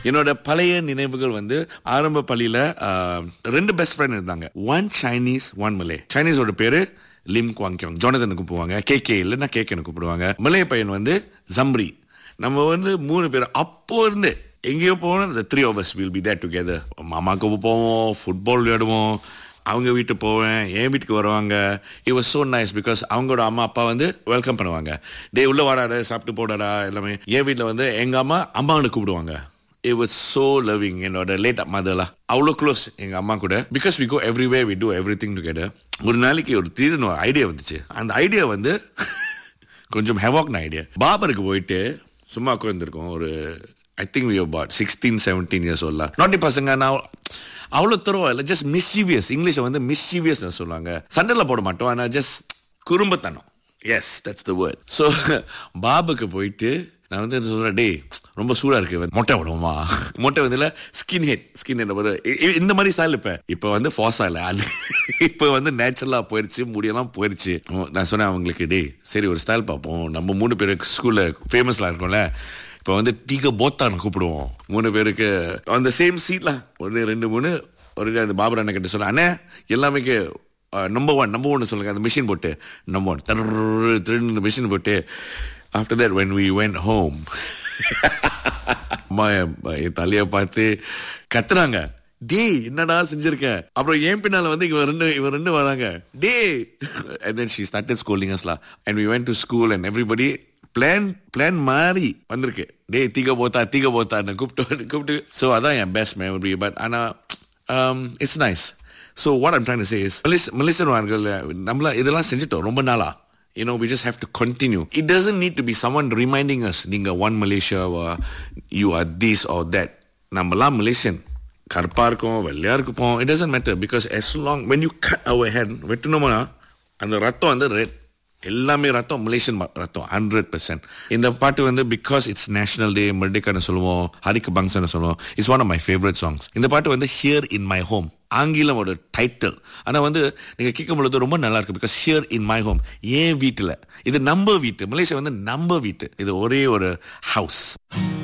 என்னோட பழைய நினைவுகள் வந்து ஆரம்ப பள்ளியில ஆஹ், ரெண்டு பெஸ்ட் ஃப்ரெண்ட் இருந்தாங்க ஒன் சைனீஸ் ஒன் மலே சைனீஸோட பேரு லிம் குவாங் கியோங் ஜோனதன் கூப்பிடுவாங்க கே கே இல்லைன்னா கேக்கேன்னு கூப்பிடுவாங்க மலைய பையன் வந்து ஜம்ரி நம்ம வந்து மூணு பேர் அப்போ இருந்து எங்கேயோ போகணும் இந்த three of us will be there together மாமாவுக்கு போவோம் ஃபுட்பால் விளையாடுவோம் அவங்க வீட்டுக்கு போவேன் என் வீட்டுக்கு வருவாங்க it was so nice because அவங்களோட அம்மா அப்பா வந்து வெல்கம் பண்ணுவாங்க டே உள்ள வாடாடா சாப்பிட்டு போடாடா எல்லாமே என் வீட்டில் வந்து எங்க அம்மா அம்மான்னு கூப்பிடுவாங்க it was so loving என்னோட லேட் மதர்லாம் அவ்வளோ க்ளோஸ் எங்க அம்மா கூட because we go everywhere we do everything together ஒரு நாளைக்கு ஒரு திடீர்னு ஒரு ஐடியா வந்துச்சு அந்த ஐடியா வந்து கொஞ்சம் ஹெவாக்ன ஐடியா பாபருக்கு போயிட்டு சும்மா உட்காந்துருக்கோம் ஒரு I think we about sixteen seventeen years சொல்ல நாட்டி பசங்க நான் அவ்வளோ தருவா இல்லை ஜஸ்ட் மிஸ்சீவியஸ் இங்கிலீஷை வந்து மிஸ்சீவியஸ் சொல்லுவாங்க சண்டையில் போட மாட்டோம் ஆனால் ஜஸ்ட் குறும்பத்தனம் yes that's the word so பாபுக்கு போயிட்டு நான் வந்து என்ன சொல்றேன் டேய் ரொம்ப சூடா இருக்கு வந்து மொட்டை விடுவோமா மொட்டை வந்து ஸ்கின் ஹெட் ஸ்கின் ஹெட் ஒரு இ- இ- இந்த மாதிரி ஸ்டைல் இப்ப இப்ப வந்து ஃபாஸா இல்ல அது இப்ப வந்து நேச்சுரலா போயிருச்சு முடியெல்லாம் போயிருச்சு நான் சொன்னேன் அவங்களுக்கு டேய் சரி ஒரு ஸ்டைல் பார்ப்போம் நம்ம மூணு பேருக்கு ஸ்கூல்ல ஃபேமஸ்லாம் இருக்கோம்ல இப்ப வந்து தீக போத்தான்னு கூப்பிடுவோம் மூணு பேருக்கு அந்த சேம் சீட்ல ஒன்று ரெண்டு மூணு ஒரு அந்த பாபர் அண்ணன் கிட்ட சொல்ல அண்ணே எல்லாமே நம்பர் ஒன் நம்பர் ஒன் சொல்லுங்க அந்த மிஷின் போட்டு நம்பர் ஒன் தரு திருன்னு மிஷின் போட்டு after that when we when home அம்மா என் என் தலைய பார்த்து கத்துறாங்க டேய் என்னடா செஞ்சிருக்க அப்புறம் என் பின்னால வந்து இவன் ரெண்டு இவன் ரெண்டு வராங்க டே and then she started scolding us lah and we went to school and everybody plan plan மாறி வந்திருக்கு டேய் தீக போத்தா தீக போத்தா கூப்பிட்டு கூப்பிட்டு ஸோ அதான் என் பெஸ்ட் மெமரி பட் ஆனா it's nice so what I'm trying say is மலேசியன்வார்கள் நம்மள இதெல்லாம் செஞ்சுட்டோம் ரொம்ப நாளா you know we just have to continue it doesn't need to be someone reminding us நீங்க one malaysia or you are this or that நம்மலாம் Malaysian கருப்பா இருக்கும் வெள்ளையா இருப்போம் it doesn't matter because as long when you cut our hand வெட்டணுமா அந்த ரத்தம் வந்து red எல்லாமே ரத்தம் மலேசியன் ம- ரத்தம் ஹண்ட்ரட் பெர்சென்ட் இந்த பாட்டு வந்து பிகாஸ் இட்ஸ் நேஷனல் டே மர்டிக்கான சொல்லுவோம் ஹரிக்கு பங்க்ஸ்னு சொல்லுவோம் it's one of my favourite songs இந்த பாட்டு வந்து ஹியர் இன் மை ஹோம் ஆங்கிலம் ஒரு டைட்டில் ஆனா வந்து நீங்க கேட்கும் பொழுது ரொம்ப நல்லா இருக்கு because here in my home ஏன் வீட்டுல இது நம்ம வீட்டு மலேசியா வந்து நம்ம வீட்டு இது ஒரே ஒரு ஹவுஸ்